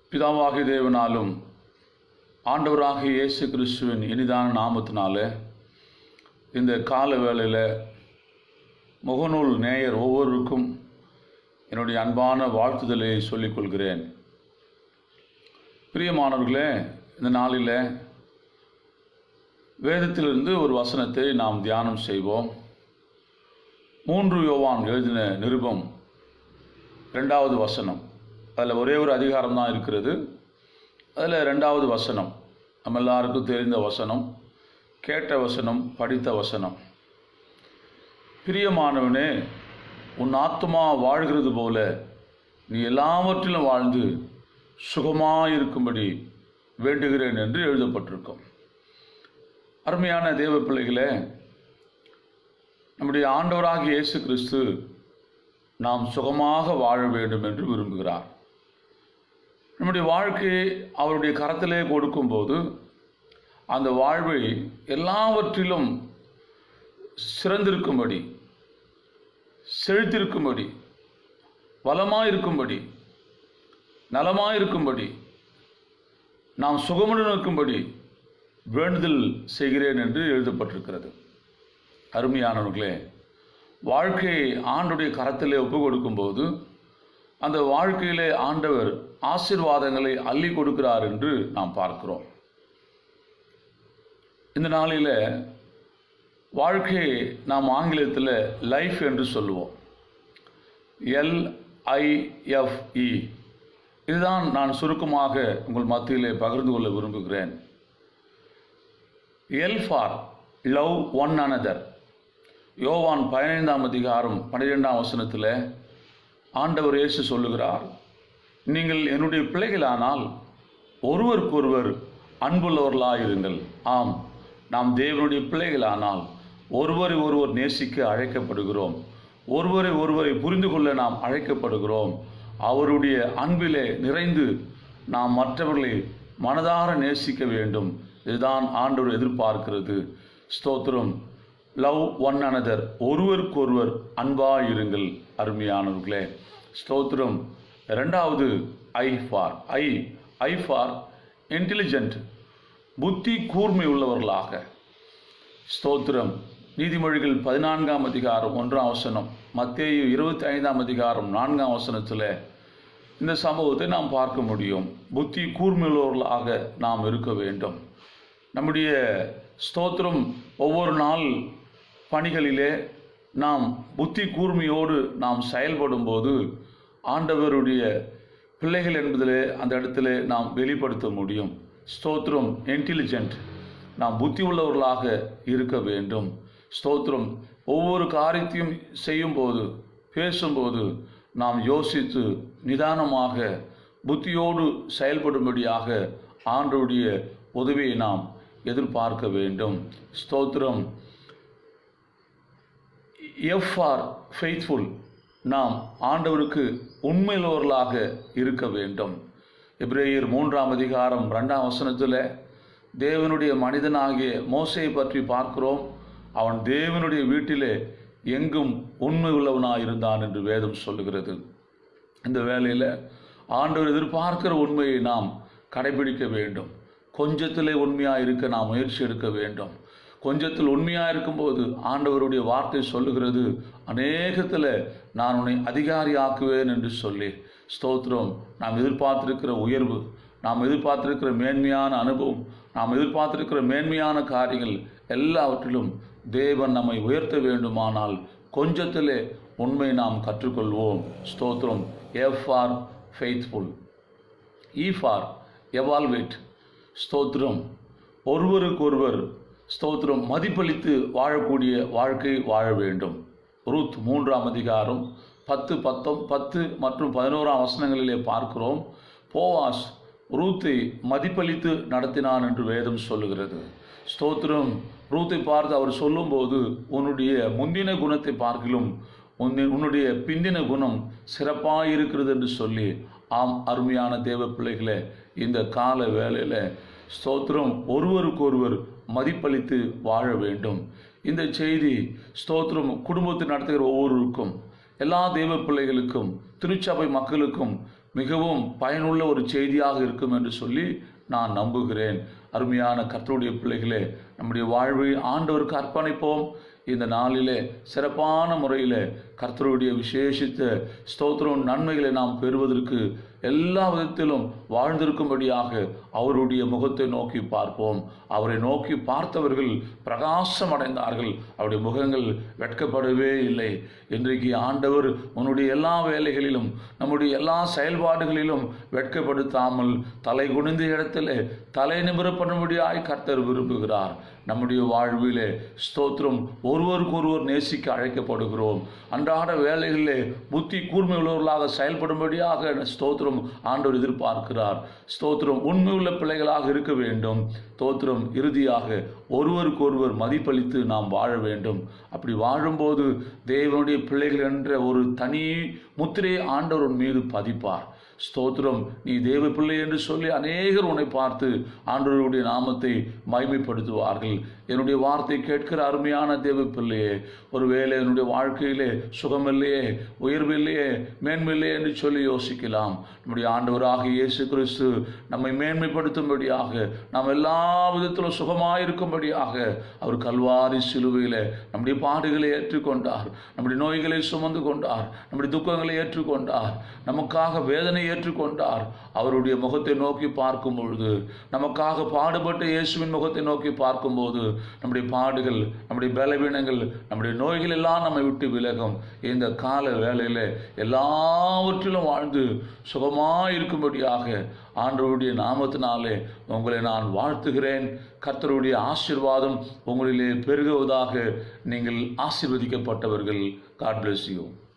பிதாவாகிய தேவனாலும் ஆண்டவராகிய இயேசு கிறிஸ்துவின் இனிதான நாமத்தினால இந்த கால வேளையில் முகநூல் நேயர் ஒவ்வொருவருக்கும் என்னுடைய அன்பான வாழ்த்துதலை சொல்லிக் கொள்கிறேன் பிரியமானவர்களே இந்த நாளில் வேதத்திலிருந்து ஒரு வசனத்தை நாம் தியானம் செய்வோம் மூன்று யோவான் எழுதின நிருபம் ரெண்டாவது வசனம் அதில் ஒரே ஒரு அதிகாரம் தான் இருக்கிறது அதில் ரெண்டாவது வசனம் நம்ம எல்லாருக்கும் தெரிந்த வசனம் கேட்ட வசனம் படித்த வசனம் பிரியமானவனே உன் ஆத்மா வாழ்கிறது போல நீ எல்லாவற்றிலும் வாழ்ந்து சுகமாயிருக்கும்படி வேண்டுகிறேன் என்று எழுதப்பட்டிருக்கும் அருமையான தேவ பிள்ளைகளே நம்முடைய ஆண்டவராகிய இயேசு கிறிஸ்து நாம் சுகமாக வாழ வேண்டும் என்று விரும்புகிறார் நம்முடைய வாழ்க்கையை அவருடைய கரத்திலே கொடுக்கும்போது அந்த வாழ்வை எல்லாவற்றிலும் சிறந்திருக்கும்படி செழித்திருக்கும்படி வளமாயிருக்கும்படி நலமாயிருக்கும்படி நாம் சுகமுடன் இருக்கும்படி வேண்டுதல் செய்கிறேன் என்று எழுதப்பட்டிருக்கிறது அருமையானவர்களே வாழ்க்கையை ஆண்டுடைய கரத்திலே ஒப்பு கொடுக்கும்போது அந்த வாழ்க்கையிலே ஆண்டவர் ஆசிர்வாதங்களை அள்ளி கொடுக்கிறார் என்று நாம் பார்க்கிறோம் இந்த நாளில் வாழ்க்கையை நாம் ஆங்கிலத்தில் லைஃப் என்று சொல்லுவோம் எல்ஐஎஃப்இ இதுதான் நான் சுருக்கமாக உங்கள் மத்தியிலே பகிர்ந்து கொள்ள விரும்புகிறேன் L for love one another யோவான் பதினைந்தாம் அதிகாரம் பன்னிரெண்டாம் வசனத்தில் ஆண்டவர் இயேசு சொல்லுகிறார் நீங்கள் என்னுடைய பிள்ளைகளானால் ஒருவருக்கொருவர் அன்புள்ளவர்களாயிருங்கள் ஆம் நாம் தேவனுடைய பிள்ளைகளானால் ஒருவரை ஒருவர் நேசிக்க அழைக்கப்படுகிறோம் ஒருவரை ஒருவரை புரிந்து கொள்ள நாம் அழைக்கப்படுகிறோம் அவருடைய அன்பிலே நிறைந்து நாம் மற்றவர்களை மனதார நேசிக்க வேண்டும் இதுதான் ஆண்டவர் எதிர்பார்க்கிறது ஸ்தோத்திரம் லவ் ஒன் அனதர் ஒருவருக்கொருவர் அன்பாயிருங்கள் அருமையானவர்களே ஸ்தோத்திரம் ரெண்டாவது I for I I for intelligent புத்தி கூர்மை உள்ளவர்களாக ஸ்தோத்திரம் நீதிமொழிகள் பதினான்காம் அதிகாரம் ஒன்றாம் வசனம் மத்தேயு இருபத்தி ஐந்தாம் அதிகாரம் நான்காம் வசனத்தில் இந்த சம்பவத்தை நாம் பார்க்க முடியும் புத்தி கூர்மையுள்ளவர்களாக நாம் இருக்க வேண்டும் நம்முடைய ஸ்தோத்திரம் ஒவ்வொரு நாள் பணிகளிலே நாம் புத்தி கூர்மையோடு நாம் செயல்படும் போது ஆண்டவருடைய பிள்ளைகள் என்பதிலே அந்த இடத்துல நாம் வெளிப்படுத்த முடியும் ஸ்தோத்திரம் இன்டெலிஜென்ட் நாம் புத்தி உள்ளவர்களாக இருக்க வேண்டும் ஸ்தோத்திரம் ஒவ்வொரு காரியத்தையும் செய்யும்போது பேசும்போது நாம் யோசித்து நிதானமாக புத்தியோடு செயல்படும்படியாக ஆண்டோடைய உதவியை நாம் எதிர்பார்க்க வேண்டும் ஸ்தோத்திரம் எஃப் ஆர் ஃபெய்த்ஃபுல் நாம் ஆண்டவருக்கு உண்மையுள்ளவர்களாக இருக்க வேண்டும் எப்ரேயர் மூன்றாம் அதிகாரம் ரெண்டாம் வசனத்தில் தேவனுடைய மனிதனாகிய மோசையை பற்றி பார்க்கிறோம் அவன் தேவனுடைய வீட்டிலே எங்கும் உண்மை உள்ளவனாயிருந்தான் என்று வேதம் சொல்லுகிறது இந்த வேலையில் ஆண்டவர் எதிர்பார்க்கிற உண்மையை நாம் கடைபிடிக்க வேண்டும் கொஞ்சத்திலே உண்மையாக இருக்க நாம் முயற்சி எடுக்க வேண்டும் கொஞ்சத்தில் உண்மையாக இருக்கும்போது ஆண்டவருடைய வார்த்தை சொல்லுகிறது அநேகத்தில் நான் உன்னை அதிகாரியாக்குவேன் என்று சொல்லி ஸ்தோத்திரம் நாம் எதிர்பார்த்திருக்கிற உயர்வு நாம் எதிர்பார்த்திருக்கிற மேன்மையான அனுபவம் நாம் எதிர்பார்த்திருக்கிற மேன்மையான காரியங்கள் எல்லாவற்றிலும் தேவன் நம்மை உயர்த்த வேண்டுமானால் கொஞ்சத்திலே உண்மை நாம் கற்றுக்கொள்வோம் ஸ்தோத்திரம் F R faithful E for evolved ஸ்தோத்திரம் ஒருவருக்கொருவர் ஸ்தோத்திரம் மதிப்பளித்து வாழக்கூடிய வாழ்க்கை வாழ வேண்டும் ரூத் மூன்றாம் அதிகாரம் பத்து பத்தொம் பத்து மற்றும் பதினோராம் வசனங்களிலே பார்க்கிறோம் போவாஸ் ரூத்தை மதிப்பளித்து நடத்தினான் என்று வேதம் சொல்லுகிறது ஸ்தோத்திரம் ரூத்தை பார்த்து அவர் சொல்லும்போது உன்னுடைய முந்தின குணத்தை பார்க்கிலும் உன்னுடைய பிந்தின குணம் சிறப்பாக இருக்கிறது என்று சொல்லி ஆம் அருமையான தேவ பிள்ளைகளே இந்த கால வேளையில் ஸ்தோத்திரம் ஒருவருக்கொருவர் மதிப்பளித்து வாழ வேண்டும் இந்த செய்தி ஸ்தோத்திரம் குடும்பத்தை நடத்துகிற ஒவ்வொருவருக்கும் எல்லா தெய்வ பிள்ளைகளுக்கும் திருச்சபை மக்களுக்கும் மிகவும் பயனுள்ள ஒரு செய்தியாக இருக்கும் என்று சொல்லி நான் நம்புகிறேன் அருமையான கர்த்தருடைய பிள்ளைகளே நம்முடைய வாழ்வை ஆண்டவருக்கு அர்ப்பணிப்போம் இந்த நாளிலே சிறப்பான முறையில் கர்த்தருடைய விசேஷித்த ஸ்தோத்திரம் நன்மைகளை நாம் பெறுவதற்கு எல்லா விதத்திலும் வாழ்ந்திருக்கும்படியாக அவருடைய முகத்தை நோக்கி பார்ப்போம் அவரை நோக்கி பார்த்தவர்கள் பிரகாசம் அடைந்தார்கள் அவருடைய முகங்கள் வெட்கப்படவே இல்லை இன்றைக்கு ஆண்டவர் உன்னுடைய எல்லா வேலைகளிலும் நம்முடைய எல்லா செயல்பாடுகளிலும் வெட்கப்படுத்தாமல் தலை குனிந்த இடத்துல தலை நிமிர பண்ணும்படியாய் கர்த்தர் விரும்புகிறார் நம்முடைய வாழ்விலே ஸ்தோத்திரம் ஒருவருக்கொருவர் நேசிக்க அழைக்கப்படுகிறோம் அன்றாட வேலைகளிலே புத்தி கூர்மை உள்ளவர்களாக செயல்படும்படியாக ஸ்தோத்திரம் ஆண்டவர் எதிர்பார்க்கிறார் ஸ்தோத்திரம் உண்மை உள்ள பிள்ளைகளாக இருக்க வேண்டும் ஸ்தோத்திரம் இறுதியாக ஒருவருக்கொருவர் மதிப்பளித்து நாம் வாழ வேண்டும் அப்படி வாழும்போது தேவனுடைய பிள்ளைகள் என்ற ஒரு தனி முத்திரையை ஆண்டவர் உன் மீது பதிப்பார் ஸ்தோத்திரம் நீ தேவ பிள்ளை என்று சொல்லி அநேகர் உன்னை பார்த்து ஆண்டவருடைய நாமத்தை மகிமைப்படுத்துவார்கள் என்னுடைய வார்த்தை கேட்கிற அருமையான தேவ பிள்ளையே ஒருவேளை என்னுடைய வாழ்க்கையிலே சுகமில்லையே உயர்வில்லையே மேன்மையில்லையே என்று சொல்லி யோசிக்கலாம் நம்முடைய ஆண்டவராக இயேசு கிறிஸ்து நம்மை மேன்மைப்படுத்தும்படியாக நாம் எல்லா விதத்திலும் சுகமாயிருக்கும்படியாக அவர் கல்வாரி சிலுவையில் நம்முடைய பாடுகளை ஏற்றுக்கொண்டார் நம்முடைய நோய்களை சுமந்து கொண்டார் நம்முடைய துக்கங்களை ஏற்றுக்கொண்டார் நமக்காக வேதனை ஏற்றுக்கொண்டார் அவருடைய முகத்தை நோக்கி பார்க்கும் பொழுது நமக்காக பாடுபட்ட இயேசுவின் முகத்தை நோக்கி பார்க்கும்போது நம்முடைய பாடுகள் நம்முடைய பலவீனங்கள் நம்முடைய நோய்கள் எல்லாம் நம்மை விட்டு விலகும் இந்த கால வேளையில் எல்லாவற்றிலும் வாழ்ந்து சுகமாக இருக்கும்படியாக ஆண்டவருடைய நாமத்தினாலே உங்களை நான் வாழ்த்துகிறேன் கர்த்தருடைய ஆசீர்வாதம் உங்களிலே பெருகுவதாக நீங்கள் ஆசீர்வதிக்கப்பட்டவர்கள் காட் bless you